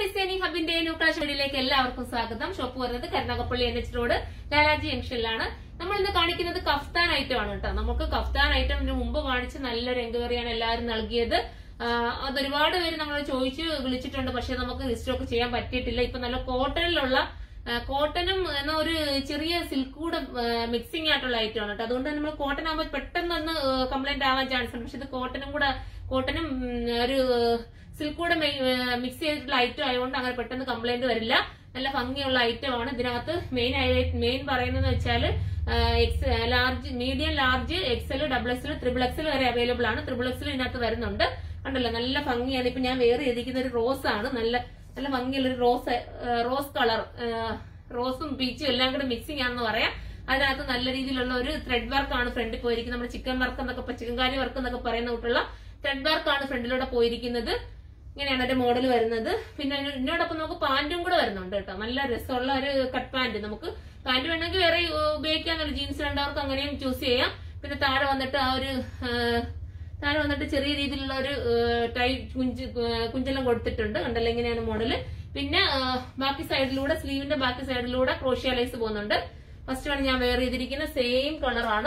designing ഹബിന്റെ new collection വീഡിയോയിലേക്ക് എല്ലാവർക്കും സ്വാഗതം ഷോപ്പ് വരുന്നത് Karunagappally N H road Lalaji ജംഗ്ഷനിലാണ് നമ്മൾ ഇന്ന് കാണിക്കുന്നത് കഫ്താൻ ഐറ്റം ആണ് കേട്ടോ നമുക്ക് കഫ്താൻ ഐറ്റം ഇതിന് മുമ്പ് കാണിച്ച് നല്ലൊരു എൻക്വയറിയാണ് എല്ലാവരും നൽകിയത് ആ, അത് ഒരുപാട് പേര് നമ്മൾ ചോദിച്ച് വിളിച്ചിട്ടുണ്ട് പക്ഷെ നമുക്ക് റീസ്റ്റോക്ക് ചെയ്യാൻ പറ്റിയിട്ടില്ല ഇപ്പൊ നല്ല കോട്ടണിലുള്ള ആ, കോട്ടനും എന്ന ഒരു ചെറിയ സിൽക്ക് കൂടെ മിക്സിംഗ് ആയിട്ടുള്ള ഐറ്റം ആണ് കേട്ടോ അതുകൊണ്ട് നമ്മൾ കോട്ടൺ ആകുമ്പോൾ പെട്ടെന്ന് ഒന്ന് കംപ്ലൈന്റ് ആവാൻ ചാൻസ് ഉണ്ട് പക്ഷെ ഇത് കോട്ടനും കൂടെ കോട്ടനും ഉം, ഒരു സിൽക്ക് കൂടെ മിക്സ് ചെയ്തിട്ടുള്ള ഐറ്റം ആയതുകൊണ്ട് അങ്ങനെ പെട്ടെന്ന് കംപ്ലൈന്റ് വരില്ല നല്ല ഭംഗിയുള്ള ഐറ്റം ആണ് ഇതിനകത്ത് മെയിൻ മെയിൻ പറയുന്നത് വെച്ചാൽ X large medium large XL double XL triple XL വരെ അവൈലബിൾ ആണ് ത്രിബിൾ എക്സൽ ഇതിനകത്ത് വരുന്നുണ്ട് കണ്ടല്ലോ നല്ല ഭംഗിയാണ് ഇപ്പൊ ഞാൻ വേറെ ചെയ്തിരിക്കുന്ന ഒരു റോസ് ആണ് നല്ല നല്ല ഭംഗിയുള്ള ഒരു റോസ് റോസ് കളർ റോസും പീച്ചും എല്ലാം കൂടെ മിക്സിംഗ് ആണെന്ന് പറയാം അതിനകത്ത് നല്ല രീതിയിലുള്ള ഒരു ത്രെഡ് വർക്ക് ആണ് ഫ്രണ്ടിൽ പോയിരിക്കുന്നത് നമ്മുടെ ചിക്കൻ വർക്ക് എന്നൊക്കെ ചിക്കൻ കാരി വർക്ക് എന്നൊക്കെ പറയുന്ന കൂട്ടുള്ള ത്രെഡ് വർക്ക് ആണ് ഫ്രണ്ടിലൂടെ പോയിരിക്കുന്നത് ഇങ്ങനെയാണ് ഒരു മോഡൽ വരുന്നത് പിന്നെ അതിന് ഇതിനോടൊപ്പം നമുക്ക് പാന്റും കൂടെ വരുന്നുണ്ട് കേട്ടോ നല്ല രസമുള്ള ഒരു കട്ട് പാന്റ് നമുക്ക് പാന്റ് വേണമെങ്കിൽ വേറെ ഉപയോഗിക്കാന്നുള്ള ജീൻസ് വേണ്ടവർക്ക് അങ്ങനെയും ചൂസ് ചെയ്യാം പിന്നെ താഴെ വന്നിട്ട് ആ ഒരു ആ, താഴെ വന്നിട്ട് ചെറിയ രീതിയിലുള്ള ഒരു ടൈ കുഞ്ച് കുഞ്ചെല്ലാം കൊടുത്തിട്ടുണ്ട് കണ്ടല്ലോ ഇങ്ങനെയാണ് മോഡല് പിന്നെ ആ, ബാക്കി സൈഡിലൂടെ സ്ലീവിന്റെ ബാക്കി സൈഡിലൂടെ ക്രോഷ്യ ലൈസ് പോകുന്നുണ്ട് ഫസ്റ്റ് ആണ് ഞാൻ വെയർ ചെയ്തിരിക്കുന്ന സെയിം കളറാണ്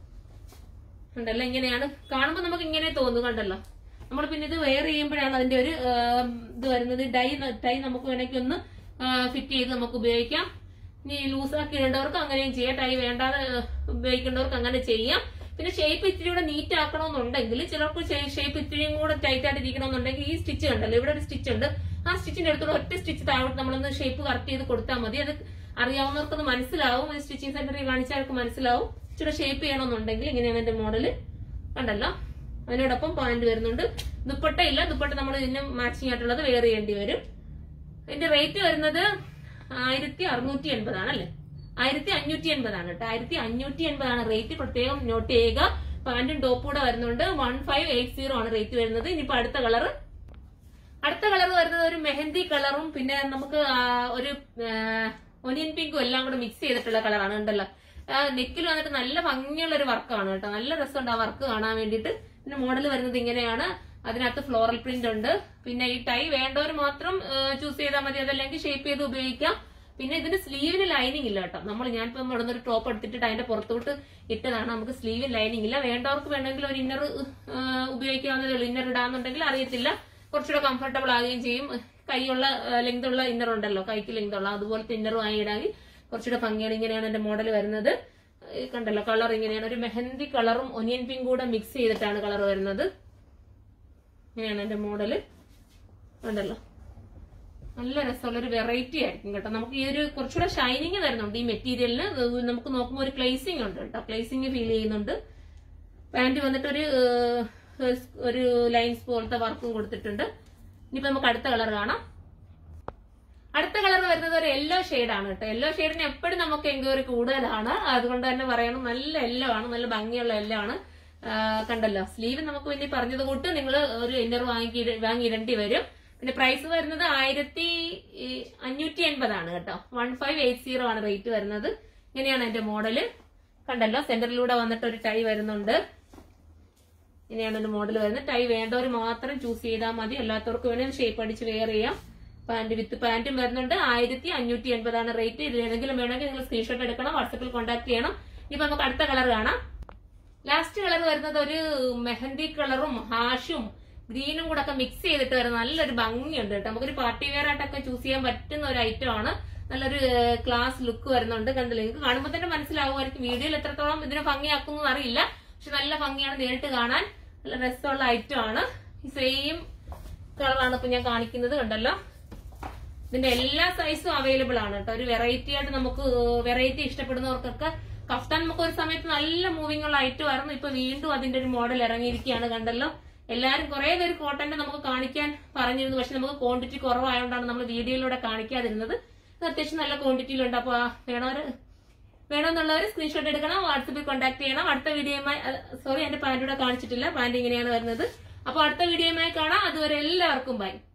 ഉണ്ടല്ലോ ഇങ്ങനെയാണ് കാണുമ്പോൾ നമുക്ക് ഇങ്ങനെ തോന്നും കണ്ടല്ലോ നമ്മൾ പിന്നെ ഇത് വെയർ ചെയ്യുമ്പോഴാണ് അതിന്റെ ഒരു ആ, ഇത് വരുന്നത് ഡൈ ഡൈ നമുക്ക് വേണമെങ്കിൽ ഒന്ന് ഫിറ്റ് ചെയ്ത് നമുക്ക് ഉപയോഗിക്കാം ഇനി ലൂസാക്കി ഇടേണ്ടവർക്ക് അങ്ങനെയും ചെയ്യാം ടൈ വേണ്ടാതെ ആ, ഉപയോഗിക്കേണ്ടവർക്ക് അങ്ങനെ ചെയ്യാം പിന്നെ ഷേപ്പ് ഇത്തിരി കൂടെ നീറ്റ് ആക്കണമെന്നുണ്ടെങ്കിൽ ചിലർക്ക് ഷേപ്പ് ഇത്തിരിയും കൂടെ ടൈറ്റ് ആയിട്ട് ഇരിക്കണമെന്നുണ്ടെങ്കിൽ ഈ സ്റ്റിച്ച് കണ്ടല്ലോ ഇവിടെ ഒരു സ്റ്റിച്ച് ഉണ്ട് ആ സ്റ്റിച്ചിന്റെ അടുത്തൂടെ ഒറ്റ സ്റ്റിച്ച് താഴോട്ട് നമ്മളൊന്ന് ഷേപ്പ് കറക്റ്റ് ചെയ്ത് കൊടുത്താൽ മതി അത് അറിയാവുന്നവർക്കൊന്ന് മനസ്സിലാവും സ്റ്റിച്ചിങ് സെന്ററിൽ കാണിച്ചവർക്ക് മനസ്സിലാവും ഇച്ചിരി ഷേപ്പ് ചെയ്യണമെന്നുണ്ടെങ്കിൽ ഇങ്ങനെയാണ് എന്റെ മോഡല് കണ്ടല്ലോ അതിനോടൊപ്പം പാന്റ് വരുന്നുണ്ട് ദുപ്പട്ട ഇല്ല ദുപ്പട്ട നമ്മൾ ഇതിന് മാച്ചിങ് ആയിട്ടുള്ളത് വെയർ ചെയ്യേണ്ടി വരും ഇതിന്റെ റേറ്റ് വരുന്നത് ആയിരത്തി അറുന്നൂറ്റി എൺപതാണ് അല്ലെ ആയിരത്തി അഞ്ഞൂറ്റി എൺപതാണ് കേട്ടോ ആയിരത്തി അഞ്ഞൂറ്റി എൺപതാണ് റേറ്റ് പ്രത്യേകം നോട്ട് ചെയ്യുക പാന്റും ടോപ്പും കൂടെ വരുന്നുണ്ട് വൺ ഫൈവ് എയ്റ്റ് സീറോ ആണ് റേറ്റ് വരുന്നത് ഇനിയിപ്പോ അടുത്ത കളർ അടുത്ത കളർ വരുന്നത് ഒരു മെഹന്തി കളറും പിന്നെ നമുക്ക് ആ, ഒരു ഒനിയൻ പിങ്കും എല്ലാം കൂടെ മിക്സ് ചെയ്തിട്ടുള്ള കളറാണ് ഉണ്ടല്ലോ നെക്കിൽ വന്നിട്ട് നല്ല ഭംഗിയുള്ള ഒരു വർക്കാണ് കേട്ടോ നല്ല രസമുണ്ട് ആ വർക്ക് കാണാൻ വേണ്ടിയിട്ട് പിന്നെ മോഡൽ വരുന്നത് ഇങ്ങനെയാണ് അതിനകത്ത് ഫ്ലോറൽ പ്രിന്റ് ഉണ്ട് പിന്നെ ഈ ടൈ വേണ്ടവർ മാത്രം ചൂസ് ചെയ്താൽ മതി അതല്ലെങ്കിൽ ഷേപ്പ് ചെയ്ത് ഉപയോഗിക്കാം പിന്നെ ഇതിന് സ്ലീവിന് ലൈനിങ് ഇല്ല കേട്ടോ നമ്മൾ ഞാനിപ്പം ഇവിടെ ഒരു ടോപ്പ് എടുത്തിട്ട് അതിന്റെ പുറത്തോട്ട് ഇട്ടതാണ് നമുക്ക് സ്ലീവിന് ലൈനിങ് ഇല്ല വേണ്ടവർക്ക് വേണമെങ്കിൽ ഒരു ഇന്നർ ഉപയോഗിക്കാവുന്നതേ ഉള്ളൂ ഇന്നർ ഇടാന്നുണ്ടെങ്കിൽ അറിയത്തില്ല കുറച്ചുകൂടെ കംഫർട്ടബിൾ ആകുകയും ചെയ്യും കൈയുള്ള ലെങ്ത് ഉള്ള ഇന്നർ ഉണ്ടല്ലോ കൈക്ക് ലെങ്ത് ഉള്ള അതുപോലത്തെ ഇന്നർ വാങ്ങി ഇടാമെങ്കിൽ കുറച്ചുകൂടെ ഭംഗിയാണ് ഇങ്ങനെയാണ് എന്റെ മോഡൽ വരുന്നത് ഈ കണ്ടല്ലോ കളർ ഇങ്ങനെയാണ് ഒരു മെഹന്തി കളറും ഒനിയൻ പിങ്ക് കൂടെ മിക്സ് ചെയ്തിട്ടാണ് കളർ വരുന്നത് ഇങ്ങനെയാണ് എന്റെ മോഡല് കണ്ടല്ലോ നല്ല രസമുള്ള ഒരു വെറൈറ്റി ആയിരിക്കും കേട്ടോ നമുക്ക് ഈ ഒരു കുറച്ചുകൂടെ ഷൈനിങ് വരുന്നുണ്ട് ഈ മെറ്റീരിയലിന് നമുക്ക് നോക്കുമ്പോൾ ഒരു ക്ലേസിംഗ് ഉണ്ട് കേട്ടോ ക്ലേസിംഗ് ഫീൽ ചെയ്യുന്നുണ്ട് പാന്റ് വന്നിട്ട് ഒരു ഏഹ്, ഒരു ലൈൻസ് പോലത്തെ വർക്കും കൊടുത്തിട്ടുണ്ട് ഇനിയിപ്പോ നമുക്ക് അടുത്ത കളർ കാണാം അടുത്ത കളർ വരുന്നത് ഒരു യെല്ലോ ആണ് കേട്ടോ യെല്ലോ ഷെയ്ഡിന് എപ്പോഴും നമുക്ക് എൻക്വയറി കൂടുതലാണ് അതുകൊണ്ട് തന്നെ പറയണം നല്ല യെല്ലോ ആണ് നല്ല ഭംഗിയുള്ള യെല്ലോ ആണ് ആ, കണ്ടല്ലോ സ്ലീവ് നമുക്ക് വേണ്ടി പറഞ്ഞത് കൂട്ട് നിങ്ങൾ ഒരു ഇന്നർ വാങ്ങി വാങ്ങിയിടേണ്ടി വരും പിന്നെ പ്രൈസ് വരുന്നത് ആയിരത്തി അഞ്ഞൂറ്റി എൺപതാണ് കേട്ടോ വൺ ഫൈവ് എയ്റ്റ് സീറോ ആണ് റേറ്റ് വരുന്നത് ഇങ്ങനെയാണ് എന്റെ മോഡല് കണ്ടല്ലോ സെന്ററിലൂടെ വന്നിട്ട് ഒരു ടൈ വരുന്നുണ്ട് ഇങ്ങനെയാണ് ഒരു മോഡൽ വരുന്നത് ടൈ വേണ്ടവർ മാത്രം ചൂസ് ചെയ്താൽ മതി അല്ലാത്തവർക്ക് വേണമെങ്കിൽ ഷേപ്പ് അടിച്ച് വെയർ ചെയ്യാം പാന്റ് വിത്ത് പാന്റും വരുന്നുണ്ട് ആയിരത്തി അഞ്ഞൂറ്റി എൺപതാണ് റേറ്റ് ഇതിൽ ഏതെങ്കിലും വേണമെങ്കിൽ നിങ്ങൾ സ്ക്രീൻഷോട്ട് എടുക്കണം വാട്സപ്പിൽ കോൺടാക്ട് ചെയ്യണം ഇനിയിപ്പോ നമുക്ക് അടുത്ത കളർ കാണാം ലാസ്റ്റ് കളർ വരുന്നത് ഒരു മെഹന്തി കളറും ഹാഷും ഗ്രീനും കൂടെ ഒക്കെ മിക്സ് ചെയ്തിട്ട് വരുന്ന നല്ലൊരു ഭംഗിയുണ്ട് കേട്ടോ നമുക്കൊരു പാർട്ടി വെയർ ആയിട്ടൊക്കെ ചൂസ് ചെയ്യാൻ പറ്റുന്ന ഒരു ഐറ്റം ആണ് നല്ലൊരു ക്ലാസ് ലുക്ക് വരുന്നുണ്ട് കണ്ടില്ലേ നിങ്ങൾക്ക് കാണുമ്പോൾ തന്നെ മനസ്സിലാവുമായിരിക്കും വീഡിയോയിൽ എത്രത്തോളം ഇതിനെ ഭംഗിയാക്കുന്നു അറിയില്ല പക്ഷെ നല്ല ഭംഗിയാണ് നേരിട്ട് കാണാൻ നല്ല രസമുള്ള ഐറ്റം ആണ് ഈ സെയിം കളറാണ് ഇപ്പൊ ഞാൻ കാണിക്കുന്നത് കണ്ടല്ലോ ഇതിന്റെ എല്ലാ സൈസും അവൈലബിൾ ആണ് കേട്ടോ ഒരു വെറൈറ്റി ആയിട്ട് നമുക്ക് വെറൈറ്റി ഇഷ്ടപ്പെടുന്നവർക്കൊക്കെ കഫ്താൻ നമുക്ക് ഒരു സമയത്ത് നല്ല മൂവിംഗ് ഉള്ള ഐറ്റം ആയിരുന്നു ഇപ്പൊ വീണ്ടും അതിന്റെ ഒരു മോഡൽ ഇറങ്ങിയിരിക്കുകയാണ് കണ്ടല്ലോ എല്ലാരും കുറെ പേര് കോട്ടന്റെ നമുക്ക് കാണിക്കാൻ പറഞ്ഞിരുന്നു പക്ഷെ നമുക്ക് ക്വാണ്ടിറ്റി കുറവായതുകൊണ്ടാണ് നമ്മൾ വീഡിയോയിലൂടെ കാണിക്കാതിരുന്നത് ഇത് അത്യാവശ്യം നല്ല ക്വാണ്ടിറ്റിയിലുണ്ട് അപ്പൊ വേണവര് വേണമെന്നുള്ളവർ സ്ക്രീൻഷോട്ട് എടുക്കണം വാട്സപ്പിൽ കോൺടാക്ട് ചെയ്യണം അടുത്ത വീഡിയോയുമായി സോറി എന്റെ പാന്റ് ഇവിടെ കാണിച്ചിട്ടില്ല പാന്റ് ഇങ്ങനെയാണ് വരുന്നത് അപ്പൊ അടുത്ത വീഡിയോയുമായി കാണാം അതുവരെ എല്ലാവർക്കും ബൈ